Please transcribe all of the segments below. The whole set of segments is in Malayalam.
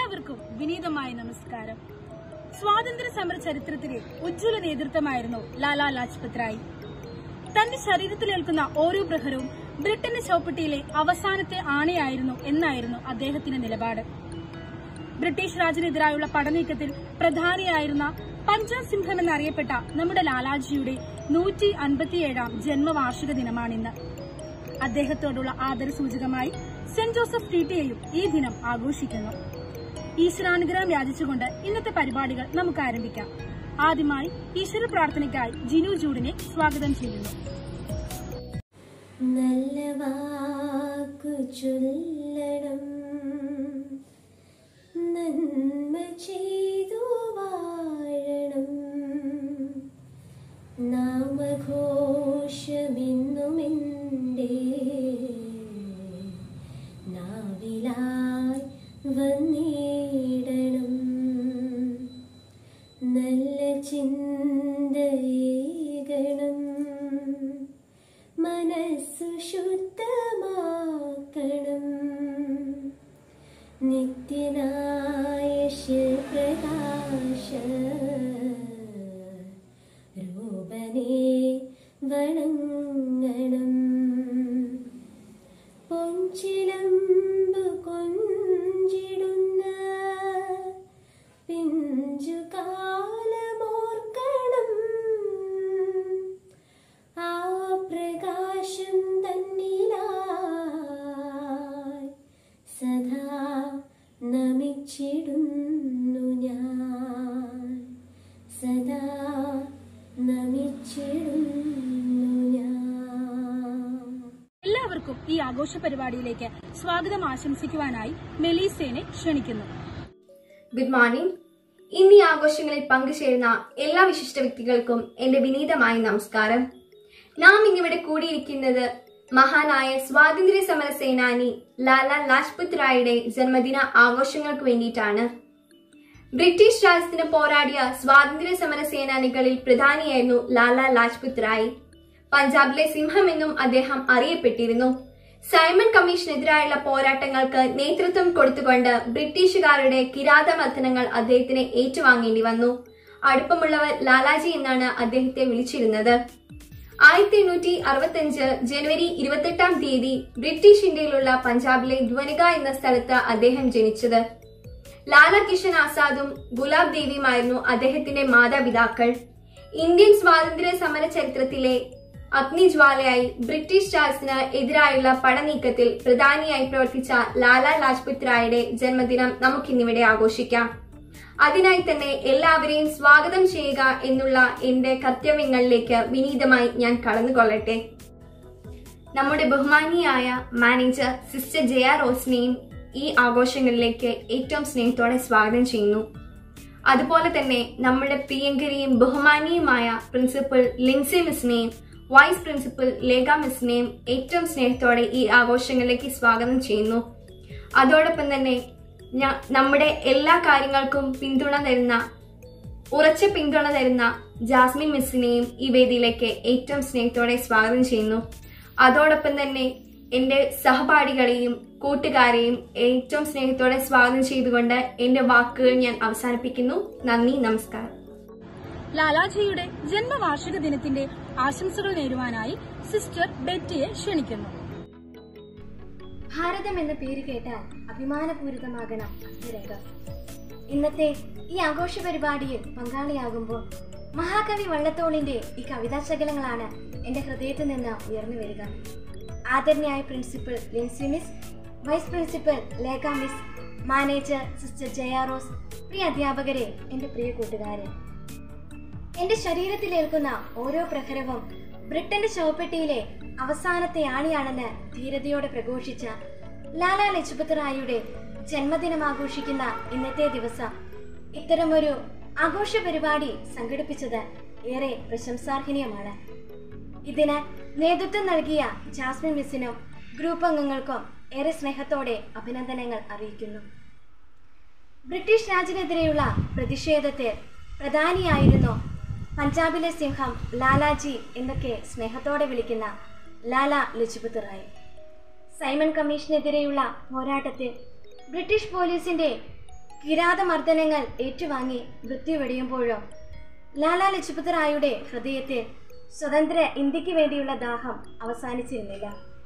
എല്ലാവർക്കും വിനീതമായ നമസ്കാരം സ്വാതന്ത്ര്യ സമര ചരിത്രത്തിലെ ഉജ്ജ്വല നേതൃത്വമായിരുന്നു ലാലാ ലാജ്പത് റായ് തന്റെ ശരീരത്തിലേൽക്കുന്ന ഓരോ പ്രഹരവും ബ്രിട്ടന്റെ ചൗപ്പട്ടിയിലെ അവസാനത്തെ ആണയായിരുന്നു എന്നായിരുന്നു അദ്ദേഹത്തിന്റെ നിലപാട് ബ്രിട്ടീഷ് രാജിനെതിരായുള്ള പടനീക്കത്തിൽ പ്രധാനിയായിരുന്ന പഞ്ചാബ് സിംഹം എന്നറിയപ്പെട്ട നമ്മുടെ ലാലാജിയുടെ നൂറ്റി അൻപത്തിയേഴാം ജന്മവാർഷിക ദിനമാണിന്ന് അദ്ദേഹത്തോടുള്ള ആദരസൂചകമായി സെന്റ് ജോസഫ് ടിടിയെയും ഈ ദിനം ആഘോഷിക്കുന്നു ഈശ്വരാനുഗ്രഹം യാചിച്ചുകൊണ്ട് ഇന്നത്തെ പരിപാടികൾ നമുക്ക് ആരംഭിക്കാം ആദ്യമായി ഈശ്വര പ്രാർത്ഥനയ്ക്കായി ജിനു ജൂഡിനെ സ്വാഗതം ചെയ്യുന്നു നല്ല വാക്കു ചൊല്ലണം നന്മ ചെയ്തു വാഴണം നാമഘോഷമെന്നുമെൻ്റെ നാവിലായി വന്നിടണം നല്ല ചിന്തയേകണം മനസ്സു ശുദ്ധമാക്കണം നിത്യനായ ശിവപ്രകാശ രൂപനെ വണങ്ങണം പൊഞ്ചിലമ്പു കൊഞ്ചിടുന്ന പിഞ്ചു കാലമോർക്കണം ആ പ്രകാശം തന്നിലായി സദാ നമിച്ചിടുന്നു ഞാൻ സദാ നമിച്ചിടുന്നു ഞാൻ എല്ലാവർക്കും ഈ ആഘോഷ പരിപാടിയിലേക്ക് സ്വാഗതം ആശംസിക്കുവാനായി മെലീസേനെ ക്ഷണിക്കുന്നു ഗുഡ് മോർണിംഗ് ഇന്ന് ഈ ആഘോഷങ്ങളിൽ പങ്കുചേരുന്ന എല്ലാ വിശിഷ്ട വ്യക്തികൾക്കും എന്റെ വിനീതമായ നമസ്കാരം നാം ഇന്നിവിടെ കൂടിയിരിക്കുന്നത് മഹാനായ സ്വാതന്ത്ര്യ സമര സേനാനി ലാല ലാജ്പത് റായുടെ ജന്മദിന ആഘോഷങ്ങൾക്ക് വേണ്ടിയിട്ടാണ് ബ്രിട്ടീഷ് രാജ്യത്തിന് പോരാടിയ സ്വാതന്ത്ര്യ സമര സേനാനികളിൽ പ്രധാനിയായിരുന്നു ലാല ലാജ്പത് റായ് പഞ്ചാബിലെ സിംഹം എന്നും അദ്ദേഹം അറിയപ്പെട്ടിരുന്നു സൈമൺ കമ്മീഷനെതിരായുള്ള പോരാട്ടങ്ങൾക്ക് നേതൃത്വം കൊടുത്തുകൊണ്ട് ബ്രിട്ടീഷുകാരുടെ കിരാതമർദ്ദനങ്ങൾ അദ്ദേഹത്തിന് ഏറ്റുവാങ്ങേണ്ടി വന്നു അടുപ്പമുള്ളവർ ലാലാജി എന്നാണ് അദ്ദേഹത്തെ വിളിച്ചിരുന്നത് ആയിരത്തി എണ്ണൂറ്റി അറുപത്തിയഞ്ച് ജനുവരി ഇരുപത്തെട്ടാം തീയതി ബ്രിട്ടീഷ് ഇന്ത്യയിലുള്ള പഞ്ചാബിലെ ധ്വനിക എന്ന സ്ഥലത്ത് അദ്ദേഹം ജനിച്ചത് ലാല കിഷൻ ആസാദും ഗുലാബ് ദേവിയുമായിരുന്നു അദ്ദേഹത്തിന്റെ മാതാപിതാക്കൾ ഇന്ത്യൻ സ്വാതന്ത്ര്യ സമര ചരിത്രത്തിലെ അഗ്നിജ്വാലയായി ബ്രിട്ടീഷ് രാജ്യത്തിന് എതിരായുള്ള പടനീക്കത്തിൽ പ്രധാനിയായി പ്രവർത്തിച്ച ലാല ലാജ്പത് റായുടെ ജന്മദിനം നമുക്കിന്നിവിടെ ആഘോഷിക്കാം അതിനായി തന്നെ എല്ലാവരെയും സ്വാഗതം ചെയ്യുക എന്നുള്ള എന്റെ കർത്തവ്യങ്ങളിലേക്ക് വിനീതമായി ഞാൻ കടന്നുകൊള്ളട്ടെ നമ്മുടെ ബഹുമാനിയായ മാനേജർ സിസ്റ്റർ ജയ റോസിനെയും ഈ ആഘോഷങ്ങളിലേക്ക് ഏറ്റവും സ്നേഹത്തോടെ സ്വാഗതം ചെയ്യുന്നു അതുപോലെ തന്നെ നമ്മുടെ പ്രിയങ്കരിയും ബഹുമാനിയുമായ പ്രിൻസിപ്പൽ ലിൻസി മിസ്സിനെയും വൈസ് പ്രിൻസിപ്പൽ ലേഖ മിസ്സിനെയും ഏറ്റവും സ്നേഹത്തോടെ ഈ ആഘോഷങ്ങളിലേക്ക് സ്വാഗതം ചെയ്യുന്നു അതോടൊപ്പം തന്നെ ഞ- നമ്മുടെ എല്ലാ കാര്യങ്ങൾക്കും പിന്തുണ തരുന്ന ഉറച്ച പിന്തുണ തരുന്ന ജാസ്മിൻ മിസ്സിനെയും ഈ വേദിയിലേക്ക് ഏറ്റവും സ്നേഹത്തോടെ സ്വാഗതം ചെയ്യുന്നു അതോടൊപ്പം തന്നെ എന്റെ സഹപാഠികളെയും കൂട്ടുകാരെയും ഏറ്റവും സ്നേഹത്തോടെ സ്വാഗതം ചെയ്തുകൊണ്ട് എന്റെ വാക്കുകൾ ഞാൻ അവസാനിപ്പിക്കുന്നു നന്ദി നമസ്കാരം ലാലാജിയുടെ ജന്മവാർഷിക ദിനത്തിന്റെ ആശംസകൾ നേരുവാനായി സിസ്റ്റർ ബെറ്റിയെ ക്ഷണിക്കുന്നു ഭാരതം എന്ന പേര് കേട്ടാൽ അഭിമാനപൂരിതമാകണം അക്ഷരേഖ ഇന്നത്തെ ഈ ആഘോഷ പരിപാടിയിൽ പങ്കാളിയാകുമ്പോൾ മഹാകവി വള്ളത്തോളിന്റെ ഈ കവിതാശകലങ്ങളാണ് എന്റെ ഹൃദയത്തിൽ നിന്ന് ഉയർന്നു വരിക ആദരണീയായ principal Lincy miss vice principal Lekha miss manager sister Jaya Rose പ്രിയ അധ്യാപകരെ എന്റെ പ്രിയ കൂട്ടുകാരെ എന്റെ ശരീരത്തിലേൽക്കുന്ന ഓരോ പ്രഹരവും ബ്രിട്ടന്റെ ശവപ്പെട്ടിയിലെ അവസാനത്തെ ആണിയാണെന്ന് ധീരതയോടെ പ്രഘോഷിച്ച ലാലാ ലജ്പത് റായിയുടെ ജന്മദിനം ആഘോഷിക്കുന്ന ഇന്നത്തെ ദിവസം ഇത്തരമൊരു ആഘോഷ പരിപാടി സംഘടിപ്പിച്ചത് ഏറെ പ്രശംസാർഹനീയമാണ് ഇതിന് നേതൃത്വം നൽകിയ ജാസ്മിൻ മിസ്സിനും ഗ്രൂപ്പ് അംഗങ്ങൾക്കും ഏറെ സ്നേഹത്തോടെ അഭിനന്ദനങ്ങൾ അറിയിക്കുന്നു ബ്രിട്ടീഷ് രാജിനെതിരെയുള്ള പ്രതിഷേധത്തിൽ പ്രധാനിയായിരുന്നു പഞ്ചാബിലെ സിംഹം ലാലാജി എന്നൊക്കെ സ്നേഹത്തോടെ വിളിക്കുന്ന ലാല ലജ്പത് റായ് സൈമൺ കമ്മീഷനെതിരെയുള്ള പോരാട്ടത്തിൽ ബ്രിട്ടീഷ് പോലീസിന്റെ കിരാതമർദ്ദനങ്ങൾ ഏറ്റുവാങ്ങി മൃത്യു വെടിയുമ്പോഴോ ലാലാ ലജ്പത് റായിയുടെ ഹൃദയത്തിൽ സ്വതന്ത്ര ഇന്ത്യക്ക് വേണ്ടിയുള്ള ദാഹം അവസാനിച്ചിരുന്നില്ല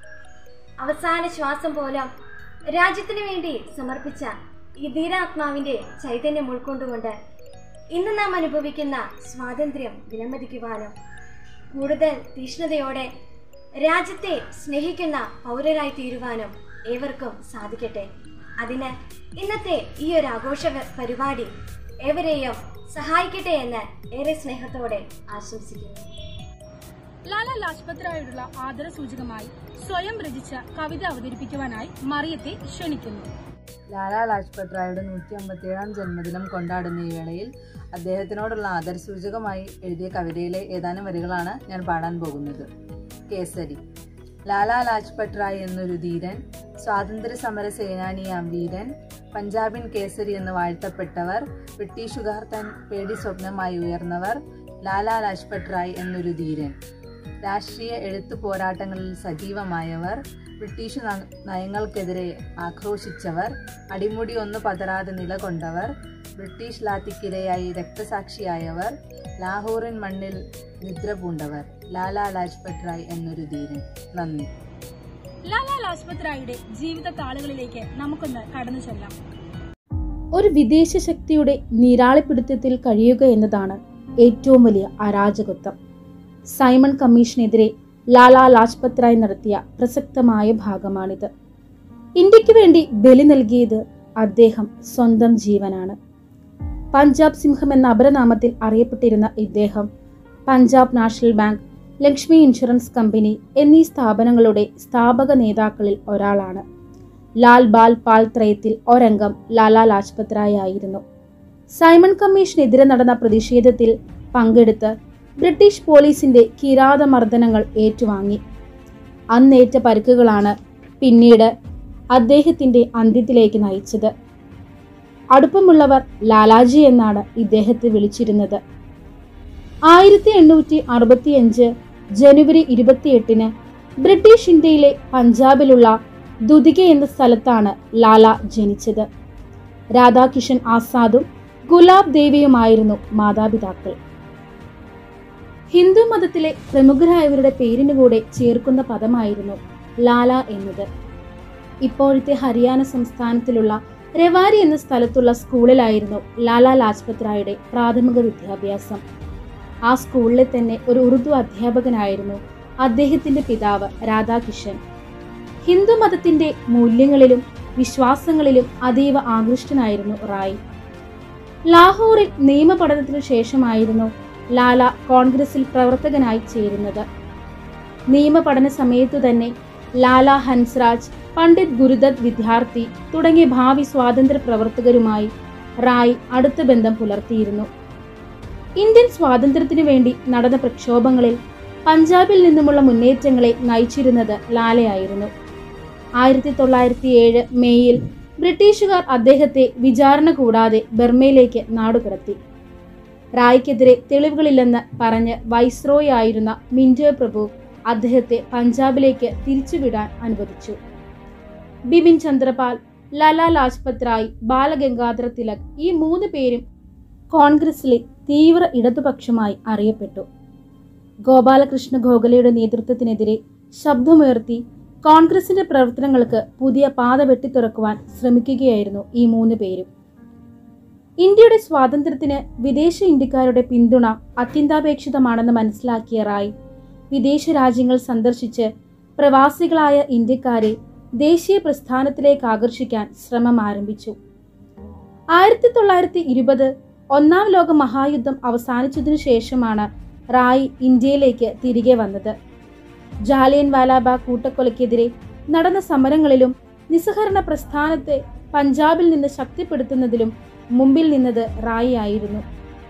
അവസാന ശ്വാസം പോലും രാജ്യത്തിനു വേണ്ടി സമർപ്പിച്ച ഈ ധീരാത്മാവിന്റെ ചൈതന്യം ഉൾക്കൊണ്ടുകൊണ്ട് ഇന്ന് നാം അനുഭവിക്കുന്ന സ്വാതന്ത്ര്യം വിലമതിക്കുവാനും കൂടുതൽ തീഷ്ണതയോടെ രാജ്യത്തെ സ്നേഹിക്കുന്ന പൗരരായി തീരുവാനും ഏവർക്കും സാധിക്കട്ടെ അതിന് ഇന്നത്തെ ഈ ഒരു ആഘോഷ വ- പരിപാടി ഏവരെയും സഹായിക്കട്ടെ എന്ന് ഏറെ സ്നേഹത്തോടെ ആശംസിക്കുന്നു ലാല ലാജ്പത് റായോടുള്ള ആദരസൂചകമായി സ്വയം രചിച്ച കവിത അവതരിപ്പിക്കുവാനായി മറിയത്തെ ക്ഷണിക്കുന്നു ലാലാ ലാജ്പത് റായുടെ നൂറ്റി അമ്പത്തിയേഴാം ജന്മദിനം കൊണ്ടാടുന്ന ഈ വേളയിൽ അദ്ദേഹത്തിനോടുള്ള ആദരസൂചകമായി എഴുതിയ കവിതയിലെ ഏതാനും വരികളാണ് ഞാൻ പാടാൻ പോകുന്നത് കേസരി ലാലാ ലാജ്പത് റായ് എന്നൊരു ധീരൻ സ്വാതന്ത്ര്യ സമര സേനാനിയാം വീരൻ പഞ്ചാബിൻ കേസരി എന്ന് വാഴ്ത്തപ്പെട്ടവർ ബ്രിട്ടീഷുകാർ തൻ പേടി സ്വപ്നമായി ഉയർന്നവർ ലാലാ ലാജ്പത് റായ് എന്നൊരു ധീരൻ രാഷ്ട്രീയ എഴുത്തു പോരാട്ടങ്ങളിൽ സജീവമായവർ ബ്രിട്ടീഷ് ന- നയങ്ങൾക്കെതിരെ ആക്രോശിച്ചവർ അടിമുടി ഒന്ന് പതറാതെ നിലകൊണ്ടവർ ബ്രിട്ടീഷ് ലാത്തിക്കിരയായി രക്തസാക്ഷിയായവർ ലാഹോറിൻ മണ്ണിൽ നിദ്ര പൂണ്ടവർ ലാലാ ലാജ്പത് റായ് എന്നൊരു ധീരൻ നന്ദി ലാല ലാജ്പത് റായിയുടെ ജീവിത താളുകളിലേക്ക് നമുക്കൊന്ന് കടന്നു ചെല്ലാം ഒരു വിദേശ ശക്തിയുടെ നീരാളിപ്പിടുത്തത്തിൽ കഴിയുക എന്നതാണ് ഏറ്റവും വലിയ അരാജകത്വം സൈമൺ കമ്മീഷനെതിരെ ലാലാ ലാജ്പത് റായ് നടത്തിയ പ്രസക്തമായ ഭാഗമാണിത് ഇന്ത്യക്ക് വേണ്ടി ബലി നൽകിയത് അദ്ദേഹം സ്വന്തം ജീവനാണ് പഞ്ചാബ് സിംഹം എന്ന അപരനാമത്തിൽ അറിയപ്പെട്ടിരുന്ന ഇദ്ദേഹം Punjab National Bank Lakshmi insurance company എന്നീ സ്ഥാപനങ്ങളുടെ സ്ഥാപക നേതാക്കളിൽ ഒരാളാണ് ലാൽ ബാൽ പാൽ ത്രയത്തിൽ ഒരംഗം ലാലാ ലാജ്പത് റായ് ആയിരുന്നു സൈമൺ കമ്മീഷനെതിരെ നടന്ന പ്രതിഷേധത്തിൽ പങ്കെടുത്ത് ബ്രിട്ടീഷ് പോലീസിന്റെ കിരാതമർദ്ദനങ്ങൾ ഏറ്റുവാങ്ങി അന്നേറ്റ പരുക്കുകളാണ് പിന്നീട് അദ്ദേഹത്തിന്റെ അന്ത്യത്തിലേക്ക് നയിച്ചത് അടുപ്പമുള്ളവർ ലാലാജി എന്നാണ് ഇദ്ദേഹത്തെ വിളിച്ചിരുന്നത് ആയിരത്തി എണ്ണൂറ്റി അറുപത്തിയഞ്ച് ജനുവരി ഇരുപത്തിയെട്ടിന് ബ്രിട്ടീഷ് ഇന്ത്യയിലെ പഞ്ചാബിലുള്ള ദുതിക എന്ന സ്ഥലത്താണ് ലാല ജനിച്ചത് രാധാകിഷൻ ആസാദും ഗുലാബ് ദേവിയുമായിരുന്നു മാതാപിതാക്കൾ ഹിന്ദു മതത്തിലെ പ്രമുഖരായവരുടെ പേരിനു കൂടെ ചേർക്കുന്ന പദമായിരുന്നു ലാല എന്നത് ഇപ്പോഴത്തെ ഹരിയാന സംസ്ഥാനത്തിലുള്ള രവാരി എന്ന സ്ഥലത്തുള്ള സ്കൂളിലായിരുന്നു ലാല ലാജ്പത് റായുടെ പ്രാഥമിക വിദ്യാഭ്യാസം ആ സ്കൂളിലെ തന്നെ ഒരു ഉറുദു അധ്യാപകനായിരുന്നു അദ്ദേഹത്തിന്റെ പിതാവ് രാധാകിഷൻ ഹിന്ദു മതത്തിന്റെ മൂല്യങ്ങളിലും വിശ്വാസങ്ങളിലും അതീവ ആകൃഷ്ടനായിരുന്നു റായ് ലാഹോറിൽ നിയമപഠനത്തിനു ശേഷമായിരുന്നു ലാല കോൺഗ്രസിൽ പ്രവർത്തകനായി ചേരുന്നത് നിയമപഠന സമയത്തു തന്നെ ലാല ഹൻസ്രാജ് പണ്ഡിറ്റ് ഗുരുദത്ത് വിദ്യാർത്ഥി തുടങ്ങിയ ഭാവി സ്വാതന്ത്ര്യ പ്രവർത്തകരുമായി റായ് അടുത്ത ബന്ധം പുലർത്തിയിരുന്നു ഇന്ത്യൻ സ്വാതന്ത്ര്യത്തിനു വേണ്ടി നടന്ന പ്രക്ഷോഭങ്ങളിൽ പഞ്ചാബിൽ നിന്നുമുള്ള മുന്നേറ്റങ്ങളെ നയിച്ചിരുന്നത് ലാലയായിരുന്നു ആയിരത്തി തൊള്ളായിരത്തി ഏഴ് മെയ്യിൽ ബ്രിട്ടീഷുകാർ അദ്ദേഹത്തെ വിചാരണ കൂടാതെ ബർമയിലേക്ക് നാടുകടത്തി റായ്ക്കെതിരെ തെളിവുകളില്ലെന്ന് പറഞ്ഞ് വൈസ്രോയ് ആയിരുന്ന മിന്റോ പ്രഭു അദ്ദേഹത്തെ പഞ്ചാബിലേക്ക് തിരിച്ചുവിടാൻ അനുവദിച്ചു ബിപിൻ ചന്ദ്രപാൽ ലാലാ ലാജ്പത് റായ് ബാലഗംഗാധര തിലക് ഈ മൂന്ന് പേരും കോൺഗ്രസിലെ തീവ്ര ഇടതുപക്ഷമായി അറിയപ്പെട്ടു ഗോപാലകൃഷ്ണ ഗോഖലെയുടെ നേതൃത്വത്തിനെതിരെ ശബ്ദമുയർത്തി കോൺഗ്രസിന്റെ പ്രവർത്തനങ്ങൾക്ക് പുതിയ പാത വെട്ടിത്തുറക്കുവാൻ ശ്രമിക്കുകയായിരുന്നു ഈ മൂന്ന് പേരും ഇന്ത്യയുടെ സ്വാതന്ത്ര്യത്തിന് വിദേശ ഇന്ത്യക്കാരുടെ പിന്തുണ അത്യന്താപേക്ഷിതമാണെന്ന് മനസ്സിലാക്കിയ റായ് വിദേശ രാജ്യങ്ങൾ സന്ദർശിച്ച് പ്രവാസികളായ ഇന്ത്യക്കാരെ ദേശീയ പ്രസ്ഥാനത്തിലേക്ക് ആകർഷിക്കാൻ ശ്രമം ആരംഭിച്ചു ആയിരത്തി തൊള്ളായിരത്തി ഇരുപത് ഒന്നാം ലോക മഹായുദ്ധം അവസാനിച്ചതിനു ശേഷമാണ് റായ് ഇന്ത്യയിലേക്ക് തിരികെ വന്നത് ജാലിയൻ വാലാബാഗ് കൂട്ടക്കൊലയ്ക്കെതിരെ നടന്ന സമരങ്ങളിലും നിസ്സഹരണ പ്രസ്ഥാനത്തെ പഞ്ചാബിൽ നിന്ന് ശക്തിപ്പെടുത്തുന്നതിലും മുമ്പിൽ നിന്നത് റായി ആയിരുന്നു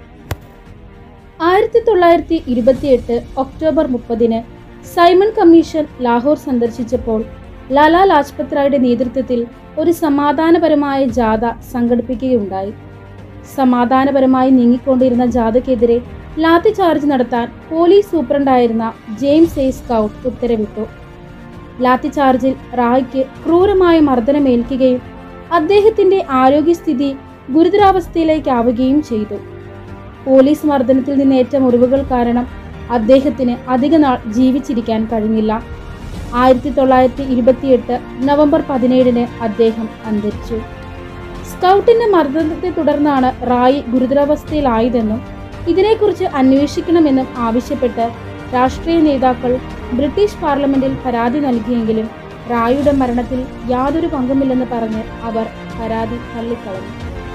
ആയിരത്തി തൊള്ളായിരത്തി ഇരുപത്തിയെട്ട് ഒക്ടോബർ മുപ്പതിന് സൈമൺ കമ്മീഷൻ ലാഹോർ സന്ദർശിച്ചപ്പോൾ ലാലാ ലാജ്പത് റായുടെ നേതൃത്വത്തിൽ ഒരു സമാധാനപരമായ ജാഥ സംഘടിപ്പിക്കുകയുണ്ടായി സമാധാനപരമായി നീങ്ങിക്കൊണ്ടിരുന്ന ജാഥയ്ക്കെതിരെ ലാത്തി ചാർജ് നടത്താൻ പോലീസ് സൂപ്രണ്ടായിരുന്ന ജെയിംസ് എ സ്കൗട്ട് ഉത്തരവിട്ടു ലാത്തി ചാർജിൽ റായ്ക്ക് ക്രൂരമായ മർദ്ദനമേൽക്കുകയും അദ്ദേഹത്തിന്റെ ആരോഗ്യസ്ഥിതി ഗുരുതരാവസ്ഥയിലേക്കാവുകയും ചെയ്തു പോലീസ് മർദ്ദനത്തിൽ നിന്നേറ്റ മുറിവുകൾ കാരണം അദ്ദേഹത്തിന് അധികനാൾ ജീവിച്ചിരിക്കാൻ കഴിഞ്ഞില്ല ആയിരത്തി തൊള്ളായിരത്തി ഇരുപത്തിയെട്ട് നവംബർ പതിനേഴിന് അദ്ദേഹം അന്തരിച്ചു സ്കൗട്ടിന്റെ മർദ്ദനത്തെ തുടർന്നാണ് റായി ഗുരുതരാവസ്ഥയിലായതെന്നും ഇതിനെക്കുറിച്ച് അന്വേഷിക്കണമെന്നും ആവശ്യപ്പെട്ട് രാഷ്ട്രീയ നേതാക്കൾ ബ്രിട്ടീഷ് പാർലമെന്റിൽ പരാതി നൽകിയെങ്കിലും റായിയുടെ മരണത്തിൽ യാതൊരു പങ്കുമില്ലെന്ന് പറഞ്ഞ് അവർ പരാതി തള്ളിക്കളഞ്ഞു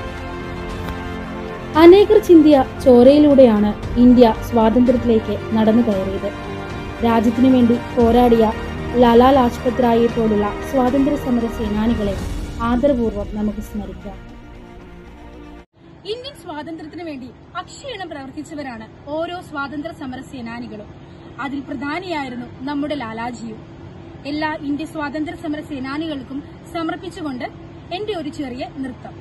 അനേകർ ചിന്തിയ ചോരയിലൂടെയാണ് ഇന്ത്യ സ്വാതന്ത്ര്യത്തിലേക്ക് നടന്നു കയറിയത് രാജ്യത്തിനു വേണ്ടി പോരാടിയ ലാലാ ലാജ്പത് റായിയെ പോലുള്ള സ്വാതന്ത്ര്യ സമര സേനാനികളെ ആദരപൂർവ്വം നമുക്ക് സ്മരിക്കാം ഇന്ത്യൻ സ്വാതന്ത്ര്യത്തിന് വേണ്ടി അക്ഷീണം പ്രവർത്തിച്ചവരാണ് ഓരോ സ്വാതന്ത്ര്യ സമര സേനാനികളും അതിൽ പ്രധാനിയായിരുന്നു നമ്മുടെ ലാലാജിയും എല്ലാ ഇന്ത്യ സ്വാതന്ത്ര്യ സമര സേനാനികൾക്കും സമർപ്പിച്ചുകൊണ്ട് എന്റെ ഒരു ചെറിയ നൃത്തം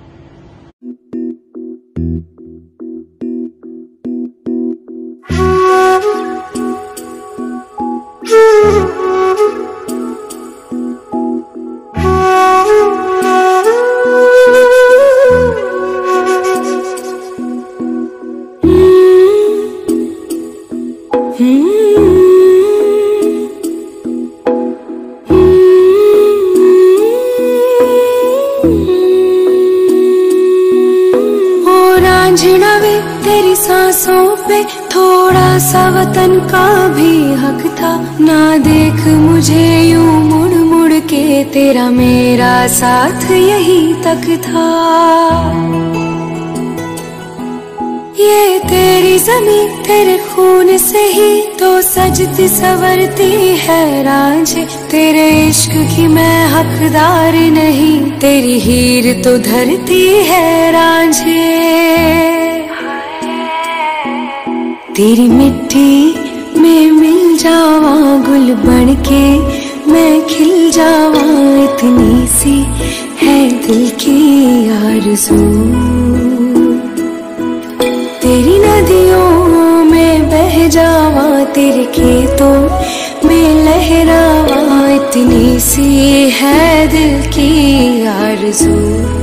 ओ रांझना वे तेरी सांसों पे थोड़ा सा वतन का भी हक था ना देख मुझे यूं मुड़ मुड़ के तेरा मेरा साथ यही तक था ये तेरी जमी तेरे खून से ही तो सजती सवरती है रांझे तेरे इश्क की मैं हकदार नहीं तेरी हीर तो धरती है रांझे तेरी मिट्टी में मिल जावा गुल बन के मैं खिल जावा इतनी सी है दिल की आरज़ू तेरी नदियों में बह जावा तेरे खेतों में लहरावा इतनी सी है दिल की आरज़ू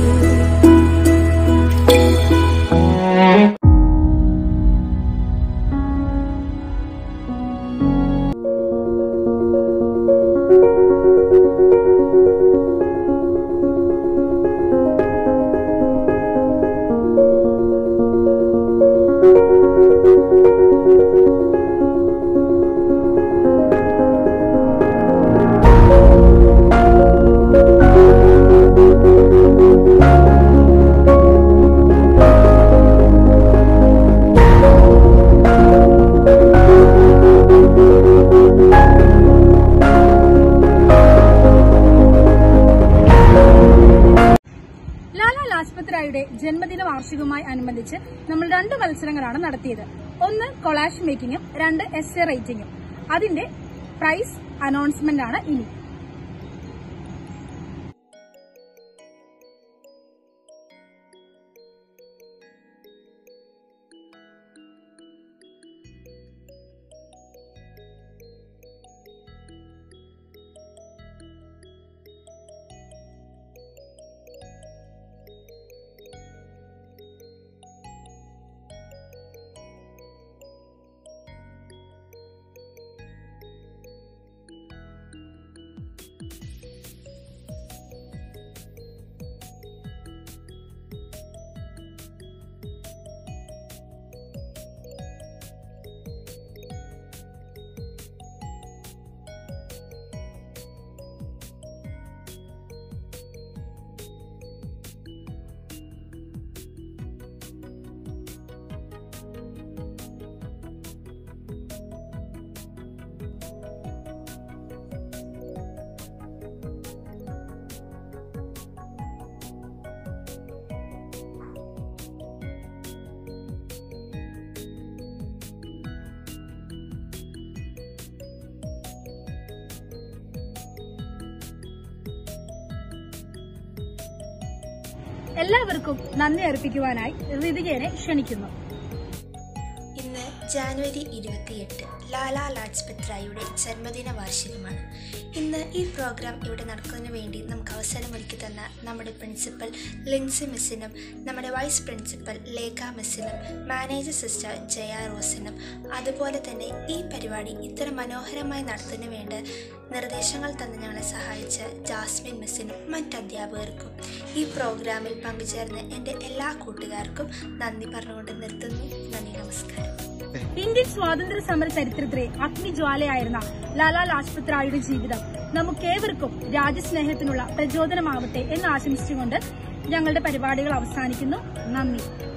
ലാലാ ലാജ്പത് റായിയുടെ ജന്മദിന വാർഷികവുമായി അനുബന്ധിച്ച് നമ്മൾ രണ്ട് മത്സരങ്ങളാണ് നടത്തിയത് ഒന്ന് കൊളാഷ് മേക്കിങ്ങും രണ്ട് എസ് എ റൈറ്റിംഗും അതിന്റെ പ്രൈസ് അനൗൺസ്മെന്റ് ആണ് ഇനി എല്ലാവർക്കും നന്ദി അർപ്പിക്കുവാനായി ഋതികേനെ ക്ഷണിക്കുന്നു ഇന്ന് ജാനുവരി ഇരുപത്തിയെട്ട് ലാലാ ലാജ്പത് റായിയുടെ ജന്മദിന വാർഷികമാണ് ഇന്ന് ഈ പ്രോഗ്രാം ഇവിടെ നടക്കുന്നതിന് വേണ്ടി നമുക്ക് അവസരമൊരുക്കി തന്ന നമ്മുടെ പ്രിൻസിപ്പൽ ലിൻസി മിസ്സിനും നമ്മുടെ വൈസ് പ്രിൻസിപ്പൽ ലേഖ മിസ്സിനും മാനേജർ സിസ്റ്റർ ജയ റോസിനും അതുപോലെ തന്നെ ഈ പരിപാടി ഇത്ര മനോഹരമായി നടത്തുന്നതിന് വേണ്ട നിർദ്ദേശങ്ങൾ തന്ന് ഞങ്ങളെ സഹായിച്ച ജാസ്മിൻ മിസ്സിനും മറ്റ് അധ്യാപകർക്കും ഈ പ്രോഗ്രാമിൽ പങ്കുചേർന്ന എൻ്റെ എല്ലാ കൂട്ടുകാർക്കും നന്ദി പറഞ്ഞുകൊണ്ട് നിർത്തുന്നു നന്ദി നമസ്കാരം ഇന്ത്യൻ സ്വാതന്ത്ര്യ സമര ചരിത്രത്തിലെ അഗ്നിജ്വാലയായിരുന്ന ലാലാ ലാജ്പത് റായിയുടെ ജീവിതം നമുക്കേവർക്കും രാജ്യസ്നേഹത്തിനുള്ള പ്രചോദനമാവട്ടെ എന്ന് ആശംസിച്ചുകൊണ്ട് ഞങ്ങളുടെ പരിപാടികൾ അവസാനിക്കുന്നു നന്ദി